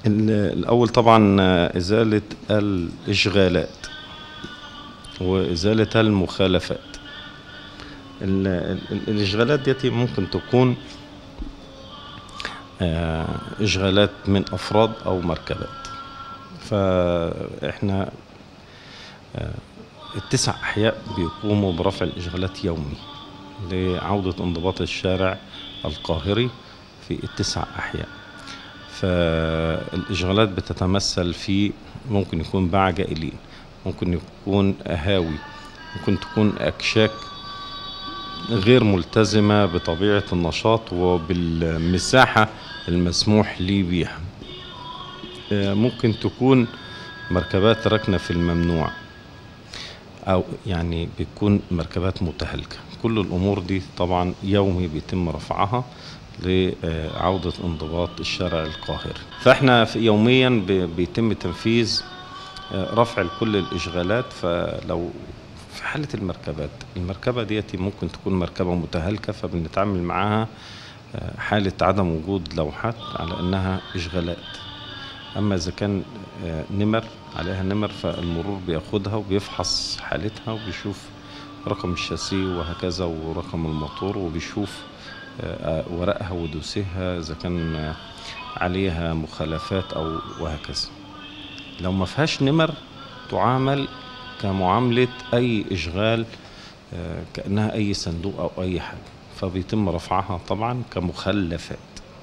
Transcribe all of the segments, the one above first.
ال- الأول طبعا إزالة الإشغالات وإزالة المخالفات ال- ال- الإشغالات ديتي ممكن تكون آه، إشغالات من أفراد أو مركبات فإحنا آه، التسع أحياء بيقوموا برفع الإشغالات يومي لعودة انضباط الشارع القاهري في التسع أحياء فالإشغالات بتتمثل في ممكن يكون باع جائلين ممكن يكون أهاوي ممكن تكون أكشاك غير ملتزمة بطبيعة النشاط وبالمساحة المسموح لي بيها آه، ممكن تكون مركبات راكنة في الممنوع أو يعني بتكون مركبات متهالكة كل الأمور دي طبعا يومي بيتم رفعها لعودة انضباط الشارع القاهري فاحنا في يوميا ب- بيتم تنفيذ آه، رفع كل الإشغالات فلو في حالة المركبات المركبة ديتي ممكن تكون مركبة متهالكة فبنتعامل معاها آه، حالة عدم وجود لوحات على أنها إشغالات أما إذا كان آه، نمر عليها نمر فالمرور بياخدها وبيفحص حالتها وبيشوف رقم الشاسيه وهكذا ورقم الموتور وبيشوف آه، آه، ورقها ودوسها إذا كان آه، عليها مخالفات أو وهكذا لو ما فيهاش نمر تعامل كمعاملة أي إشغال آه، كأنها أي صندوق أو أي حاجة فبيتم رفعها طبعا كمخلفات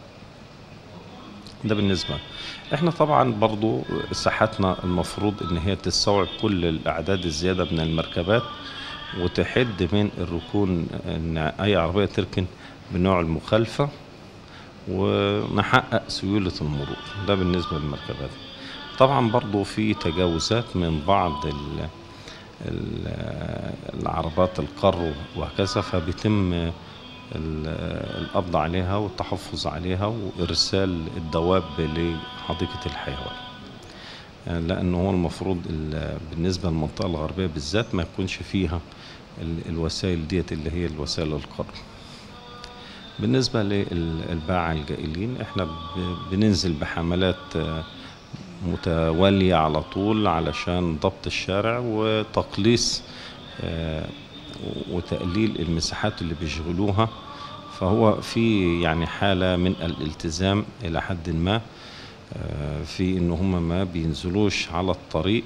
ده بالنسبة احنا طبعا برضو ساحتنا المفروض ان هي تستوعب كل الاعداد الزيادة من المركبات وتحد من الركون ان اي عربية تركن بنوع المخالفة ونحقق سيولة المرور ده بالنسبة للمركبات طبعا برضو في تجاوزات من بعض ال ال- العربات القر وهكذا فبيتم ال- القبض عليها والتحفظ عليها وإرسال الدواب لحديقة الحيوان يعني لأنه هو المفروض ال- بالنسبة للمنطقة الغربية بالذات ما يكونش فيها ال- الوسائل ديت اللي هي الوسائل القر بالنسبة للباعة الجائلين احنا ب- بننزل بحملات آه، متوالية على طول علشان ضبط الشارع وتقليص آه، وتقليل المساحات اللي بيشغلوها فهو في يعني حالة من الالتزام إلى حد ما آه، في إن هم ما بينزلوش على الطريق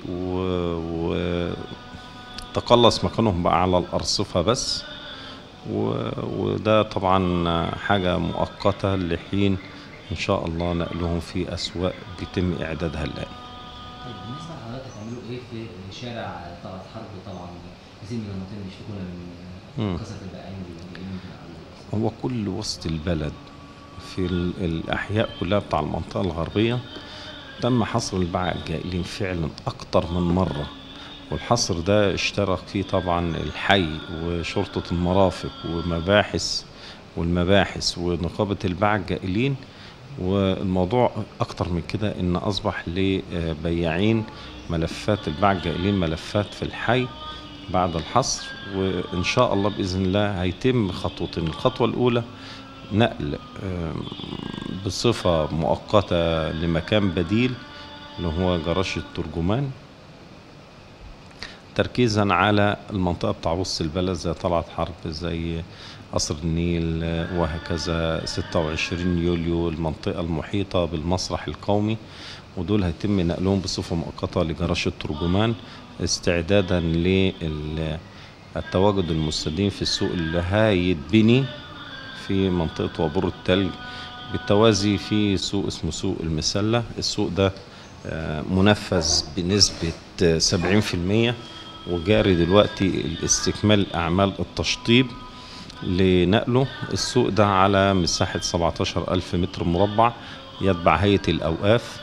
وتقلص مكانهم بقى على الأرصفة بس و- وده طبعا حاجة مؤقتة لحين إن شاء الله نقلهم في أسواق بيتم إعدادها الآن طيب بالنسبه لحضرتك هتعملوا ايه في شارع طلعت حرب طبعا كثير من المناطق بيشتكونا مم. من كثره البائعين والجائلين في الأول. هو كل وسط البلد في ال- الأحياء كلها بتاع المنطقة الغربية تم حصر الباعة الجائلين فعلا أكتر من مرة والحصر ده اشترك فيه طبعا الحي وشرطة المرافق ومباحث والمباحث ونقابة الباعة الجائلين والموضوع أكتر من كده إن أصبح لبياعين ملفات الباعة الجائلين ملفات في الحي بعد الحصر وإن شاء الله بإذن الله هيتم خطوتين الخطوة الأولى نقل آم، بصفة مؤقتة لمكان بديل اللي هو جراج الترجمان تركيزا على المنطقة بتاع وسط البلد زي طلعت حرب زي قصر النيل آه، وهكذا 26 يوليو المنطقة المحيطة بالمسرح القومي ودول هيتم نقلهم بصفة مؤقتة لجراج الترجمان استعدادا للتواجد المستديم في السوق اللي هيتبني في منطقة وابور التلج بالتوازي في سوق اسمه سوق المسلة السوق ده آه، منفذ بنسبة آه، 70% وجاري دلوقتي الاستكمال أعمال التشطيب لنقله السوق ده على مساحة 17 ألف متر مربع يتبع هيئة الأوقاف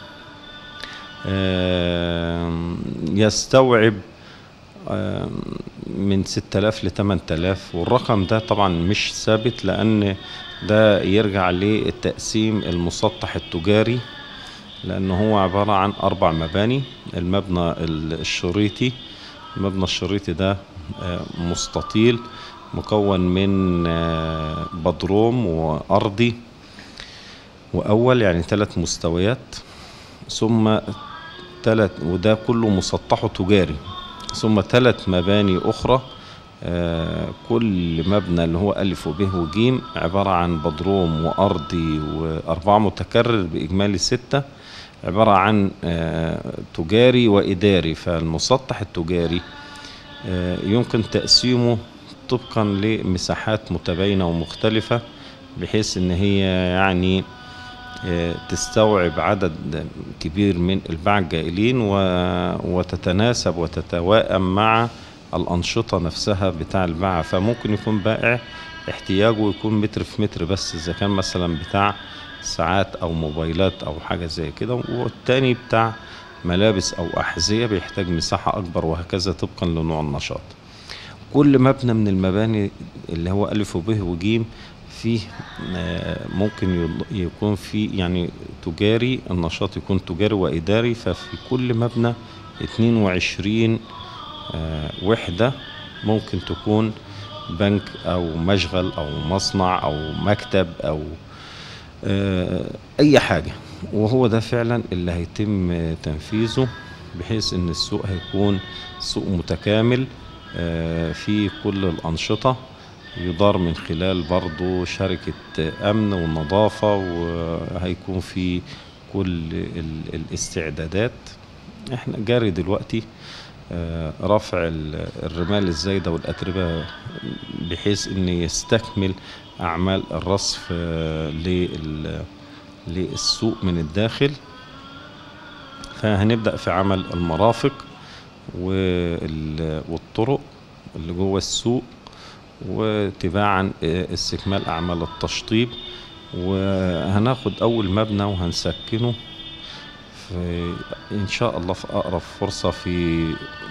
آم، يستوعب آم، من 6000 ل 8000 والرقم ده طبعا مش ثابت لأن ده يرجع للتقسيم المسطح التجاري لأنه هو عبارة عن أربع مباني المبنى الشريطي المبنى الشريطي ده آه، مستطيل مكون من آه، بدروم وأرضي وأول يعني ثلاث مستويات ثم ثلاث وده كله مسطحه تجاري ثم ثلاث مباني أخرى آه، كل مبنى اللي هو ألف وب وجيم عبارة عن بدروم وأرضي وأربعة متكرر بإجمالي ستة عبارة عن آه، تجاري وإداري فالمسطح التجاري آه، يمكن تقسيمه طبقا لمساحات متباينة ومختلفة بحيث ان هي يعني آه، تستوعب عدد كبير من الباعة الجائلين و- وتتناسب وتتوائم مع الأنشطة نفسها بتاع الباعة فممكن يكون بائع احتياجه يكون متر في متر بس إذا كان مثلا بتاع ساعات أو موبايلات أو حاجة زي كده والتاني بتاع ملابس أو أحذية بيحتاج مساحة أكبر وهكذا طبقا لنوع النشاط كل مبنى من المباني اللي هو ألف وب وجيم فيه آه، ممكن يض- يكون فيه يعني تجاري النشاط يكون تجاري وإداري ففي كل مبنى 22 آه، وحدة ممكن تكون بنك أو مشغل أو مصنع أو مكتب أو آه، أي حاجة وهو ده فعلا اللي هيتم آه، تنفيذه بحيث إن السوق هيكون سوق متكامل آه، في كل الأنشطة يدار من خلال برضو شركة أمن والنظافة وهيكون في كل ال- الاستعدادات احنا جاري دلوقتي آه، رفع ال- الرمال الزايدة والأتربة بحيث أن يستكمل أعمال الرصف آه، لل- للسوق من الداخل فهنبدأ في عمل المرافق وال- والطرق اللي جوه السوق وتباعا آه، استكمال أعمال التشطيب وهناخد أول مبنى وهنسكنه في إن شاء الله في أقرب فرصة في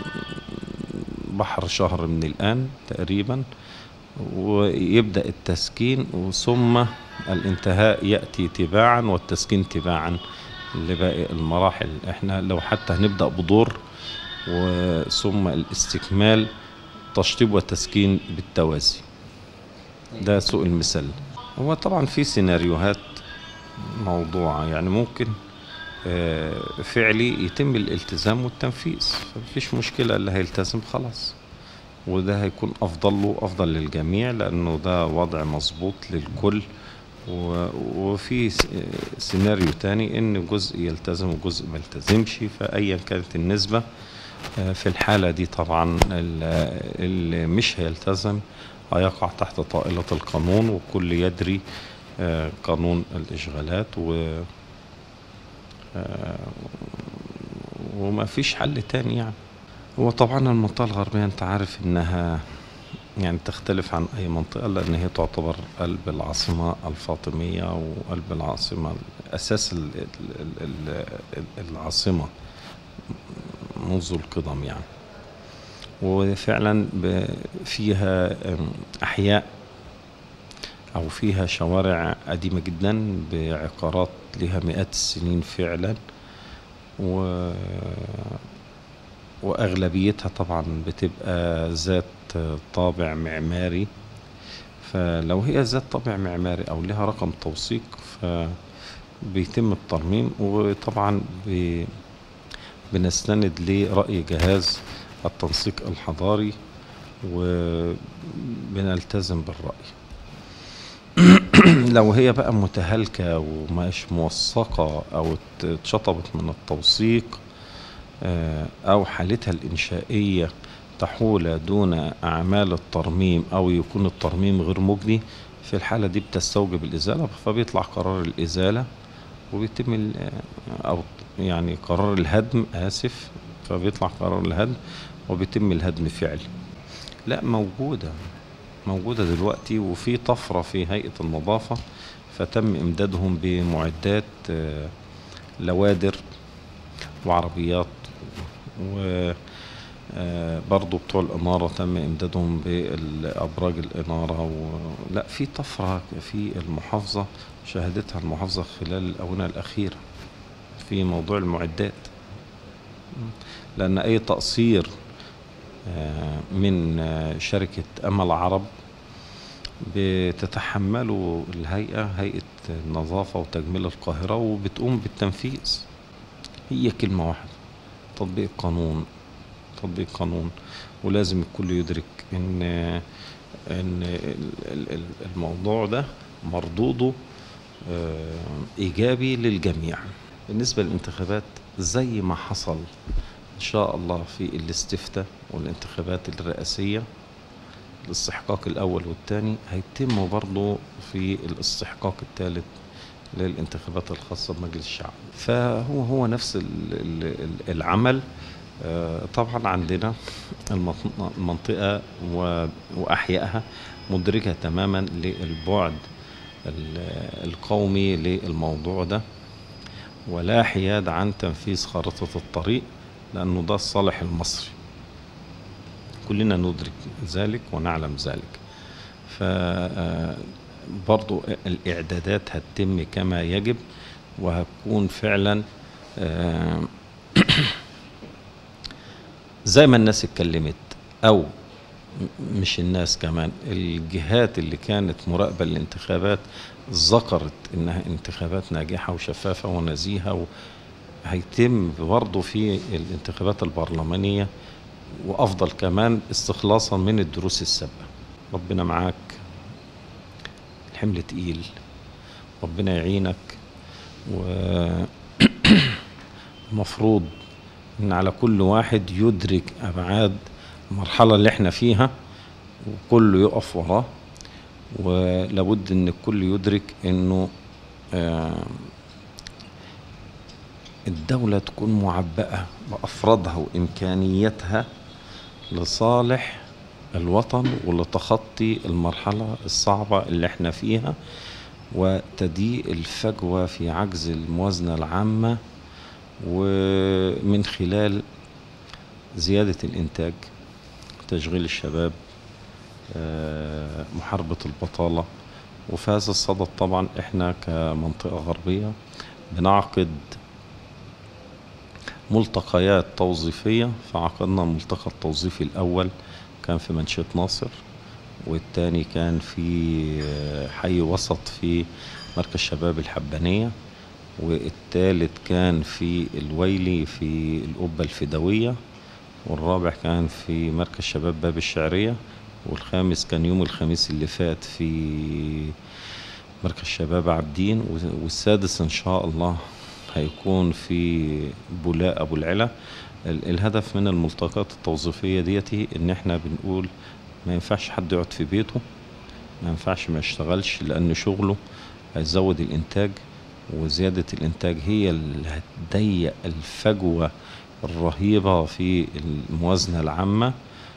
بحر شهر من الآن تقريبا ويبدأ التسكين ثم الانتهاء يأتي تباعا والتسكين تباعا لباقي المراحل احنا لو حتى هنبدأ بدور وثم الاستكمال تشطيب وتسكين بالتوازي ده سوق المثال هو طبعا في سيناريوهات موضوعة يعني ممكن آه، فعلي يتم الالتزام والتنفيذ فمفيش مشكلة اللي هيلتزم خلاص وده هيكون أفضل له أفضل للجميع لأنه ده وضع مظبوط للكل و- وفي س- آه، سيناريو تاني إن جزء يلتزم وجزء ما يلتزمش فأيا كانت النسبة آه، في الحالة دي طبعا ال- اللي مش هيلتزم هيقع تحت طائلة القانون والكل يدري آه، قانون الإشغالات و آه، وما فيش حل تاني يعني هو طبعا المنطقة الغربية انت عارف انها يعني تختلف عن اي منطقة لان هي تعتبر قلب العاصمة الفاطمية وقلب العاصمة اساس ال- ال- ال- ال- العاصمة منذ القدم يعني وفعلا ب- فيها أم، احياء او فيها شوارع قديمة جدا بعقارات لها مئات السنين فعلا و واغلبيتها طبعا بتبقى ذات طابع معماري فلو هي ذات طابع معماري او لها رقم توثيق فبيتم الترميم وطبعا ب- بنستند لرأي جهاز التنسيق الحضاري وبنلتزم بالرأي لو هي بقى متهالكة ومش موثقة أو ات- اتشطبت من التوثيق آه، أو حالتها الإنشائية تحول دون أعمال الترميم أو يكون الترميم غير مجدي في الحالة دي بتستوجب الإزالة فبيطلع قرار الإزالة وبيتم ال- أو يعني قرار الهدم آسف فبيطلع قرار الهدم وبيتم الهدم فعلي لا موجودة موجودة دلوقتي وفي طفرة في هيئة النظافة فتم إمدادهم بمعدات آه، لوادر وعربيات و آه، برضو بتوع الإنارة تم إمدادهم بالأبراج الإنارة و... لا في طفرة في المحافظة شهدتها المحافظة خلال الآونة الأخيرة في موضوع المعدات لأن أي تقصير آه، من آه، شركة أمل عرب بتتحمله الهيئة هيئة النظافة وتجميل القاهرة وبتقوم بالتنفيذ هي كلمة واحدة تطبيق قانون تطبيق قانون ولازم الكل يدرك ان ان ال- ال- ال- الموضوع ده مردوده آه، ايجابي للجميع بالنسبه للانتخابات زي ما حصل ان شاء الله في الاستفتاء والانتخابات الرئاسيه الاستحقاق الاول والثاني هيتم برضه في الاستحقاق الثالث للانتخابات الخاصه بمجلس الشعب فهو هو نفس ال- ال- ال- العمل آه، طبعا عندنا المط- المنطقه و- واحيائها مدركه تماما للبعد ال- القومي للموضوع ده ولا حياد عن تنفيذ خارطة الطريق لأنه ده الصالح المصري كلنا ندرك ذلك ونعلم ذلك ف آه، برضو الإعدادات هتتم كما يجب وهتكون فعلا آه، زي ما الناس اتكلمت أو م- مش الناس كمان الجهات اللي كانت مراقبة للانتخابات ذكرت انها انتخابات ناجحة وشفافة ونزيهة وهيتم برضه في الانتخابات البرلمانية وافضل كمان استخلاصا من الدروس السابقة ربنا معاك الحمل تقيل ربنا يعينك ومفروض ان على كل واحد يدرك ابعاد المرحلة اللي احنا فيها وكله يقف وراه ولابد ان الكل يدرك انه آه، الدولة تكون معبأة بأفرادها وإمكانياتها لصالح الوطن ولتخطي المرحلة الصعبة اللي احنا فيها وتضييق الفجوة في عجز الموازنة العامة ومن خلال زيادة الإنتاج تشغيل الشباب آه، محاربة البطالة وفي هذا الصدد طبعا احنا كمنطقة غربية بنعقد ملتقيات توظيفية فعقدنا الملتقى التوظيفي الأول كان في منشية ناصر والتاني كان في آه، حي وسط في مركز شباب الحبانية والتالت كان في الويلي في القبة الفدوية والرابع كان في مركز شباب باب الشعرية والخامس كان يوم الخميس اللي فات في مركز شباب عابدين والسادس ان شاء الله هيكون في بولاء ابو العلا ال- الهدف من الملتقيات التوظيفية ديتي ان احنا بنقول ما ينفعش حد يقعد في بيته ما ينفعش ما يشتغلش لان شغله هيزود الانتاج وزيادة الانتاج هي اللي هتضيق الفجوة الرهيبة في الموازنة العامة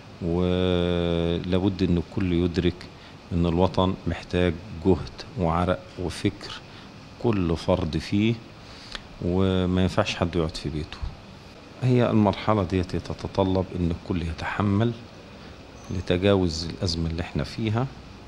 ولابد ان الكل يدرك ان الوطن محتاج جهد وعرق وفكر كل فرد فيه وما ينفعش حد يقعد في بيته هي المرحلة دي تتطلب ان الكل يتحمل لتجاوز الأزمة اللي احنا فيها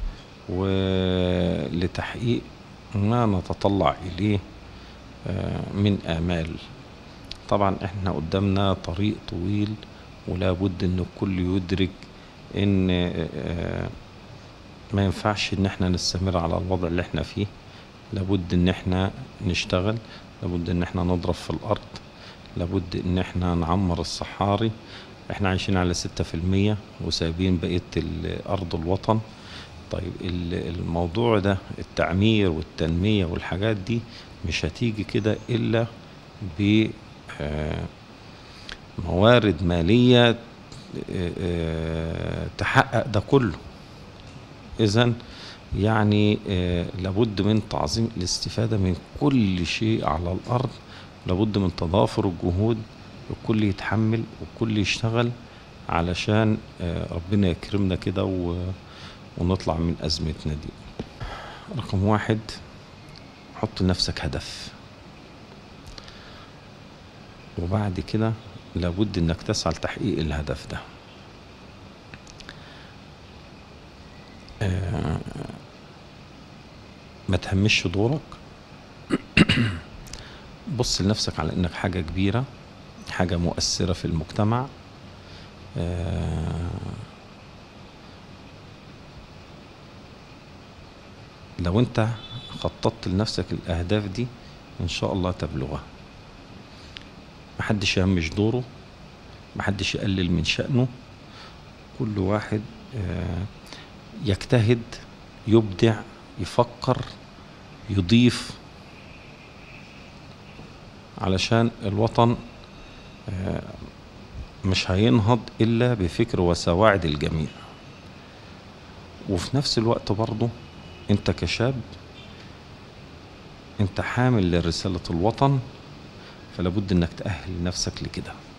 ولتحقيق ما نتطلع إليه آه، من آمال طبعا احنا قدامنا طريق طويل ولا بد ان الكل يدرك ان آه، ما ينفعش ان احنا نستمر على الوضع اللي احنا فيه لابد ان احنا نشتغل لابد ان احنا نضرب في الارض لابد ان احنا نعمر الصحاري احنا عايشين على ستة في المية وسايبين بقية ال- ارض الوطن طيب ال- الموضوع ده التعمير والتنمية والحاجات دي مش هتيجي كده الا ب آه، موارد مالية آه، آه، تحقق ده كله إذا يعني آه، لابد من تعظيم الاستفادة من كل شيء على الأرض لابد من تضافر الجهود الكل يتحمل والكل يشتغل علشان آه، ربنا يكرمنا كده و- ونطلع من أزمتنا دي رقم واحد حط لنفسك هدف وبعد كده لابد انك تسعى لتحقيق الهدف ده آه، ما تهمش دورك بص لنفسك على انك حاجة كبيرة حاجة مؤثرة في المجتمع آه، لو انت خططت لنفسك الاهداف دي ان شاء الله تبلغها محدش يهمش دوره محدش يقلل من شأنه كل واحد آه، يجتهد يبدع يفكر يضيف علشان الوطن آه، مش هينهض إلا بفكر وسواعد الجميع وفي نفس الوقت برضه انت كشاب انت حامل لرسالة الوطن فلابد انك تأهل نفسك لكده